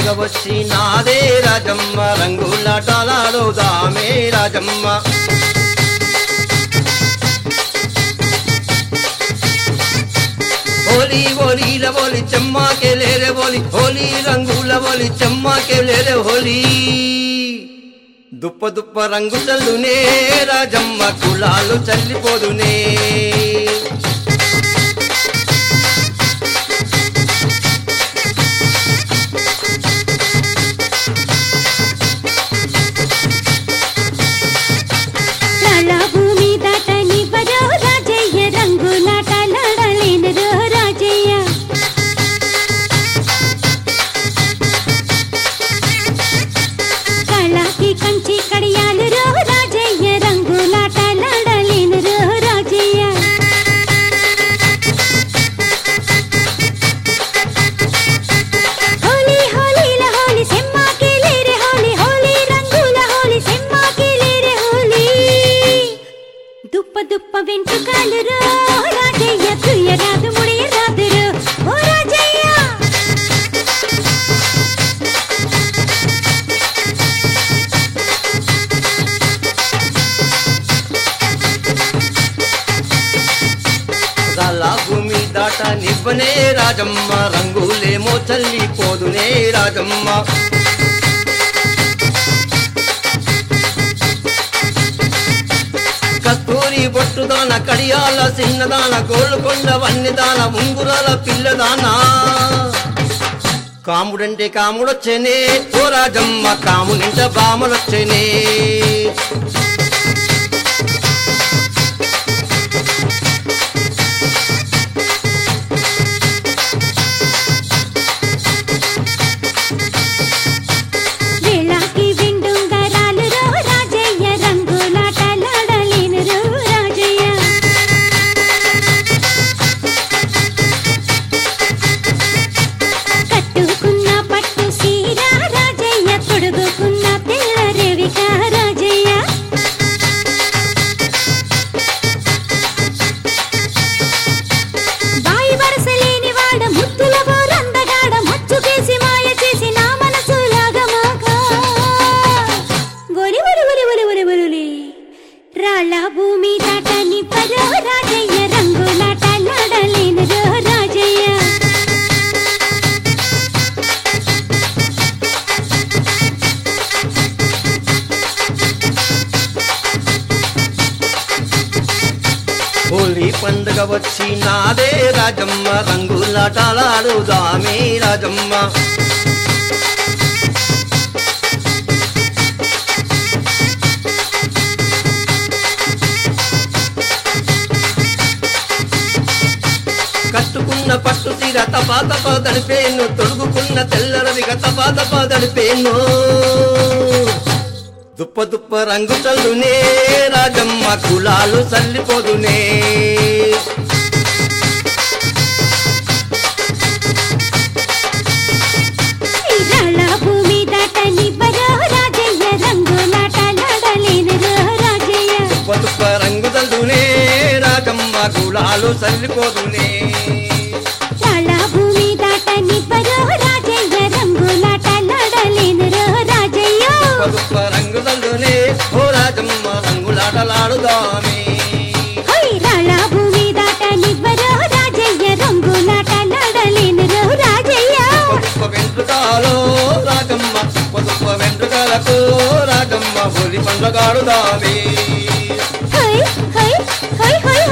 పండుగ వచ్చి నాదే రాజమ్మ రంగులాటలాడుదామే రాజమ్మ హోలీ హోలీల హోలీ చెమ్మాకే లేరే హోలీ హోలీ రంగుల హోలీ చెమ్మాకే లేరే హోలీ దుప్ప దుప్ప రంగు చల్లునే రాజమ్మ కులాలు చల్లిపోదునే లాలా భూమి దాటనివ్వరో రాజయ్య రంగులాటలాడలేనురో రాజయ్య కళాకి కంచి కడియాలురో రాజయ్య రంగులాటలాడలేనురో రాజయ్య హోలీ హోలీల హోలీ సెమ్మాకి లేరే హోలీ హోలీ రంగుల హోలీ సెమ్మాకి లేరే హోలీ దుప్ప దుప్ప వెంట్రుకాలు రో రాజయ్య తుయ్యరాదు ముడియరాదు రో ఓ రాజయ్య రాలా భూమి దాట నివ్వనే రాజమ్మ రంగులేమో చల్లిపోదునే రాజమ్మ కస్తూరి బొట్టుదాన కడియాల చిన్నదాన గోల్కొండ వన్యదాన ఉంగురాల పిల్లదాన కాముడంటే కాముడొచ్చేనే ఓ రాజమ్మ కామునింట బామలొచ్చేనే వేళాకి వెండుంగరాలు రో రాజయ్య రంగులాటలాడలేను రో రాజయ్య కట్టుకున్న పట్టు సీర రాజయ్య తొడుగుకున్న తెల్ల రేవిక రాజయ్య బాయి వరస లేని వాడ ముద్దుల బోరందగాడ మచ్చుకేసి మాయ చేసి నా మనసు లాగమాగా ఒలి ఒలి ఒలి ఒలి ఒలి ఒలి రాళ్ళ భూమి దాటని పరో రాజయ్య రంగులాటలాడలేను రో రాజయ్య హోలీ పండుగ వచ్చి నాదే రాజమ్మ రంగులాటలాడుదామే రాజమ్మ కట్టుకున్న పట్టు తీర తపా తపా దడిపేను తొడుగుకున్న తెల్లరవిగ తపా తపా దడిపేను దుప్ప దుప్ప రంగు చల్లునే రాజమ్మ కులాలు చల్లిపోదునే ఈ రాళ్ళ భూమి దాటని పరో రాజయ్య రంగులాటలాడలేను రో రాజయ్య దుప్ప దుప్ప రంగు చల్లునే రాజమ్మ కులాలు చల్లిపోదునే రాళ్ళ భూమి దాటని పరో రాజయ్య రంగులాటలాడలేను రో రాజయ్య దుప్ప దుప్ప రంగు చల్లునే ఓ రాజమ్మ రంగులాటలాడుదామే హై రాళ్ళ భూమి దాటనివ్వరో రాజయ్య రంగులాటలాడలేను రో రాజయ్య దుప్ప వెంట్రుకాలో రాజమ్మ దుప్ప వెంట్రుకలకు రాజమ్మ హోలీ పండుగాడుదామే హై హై హై హై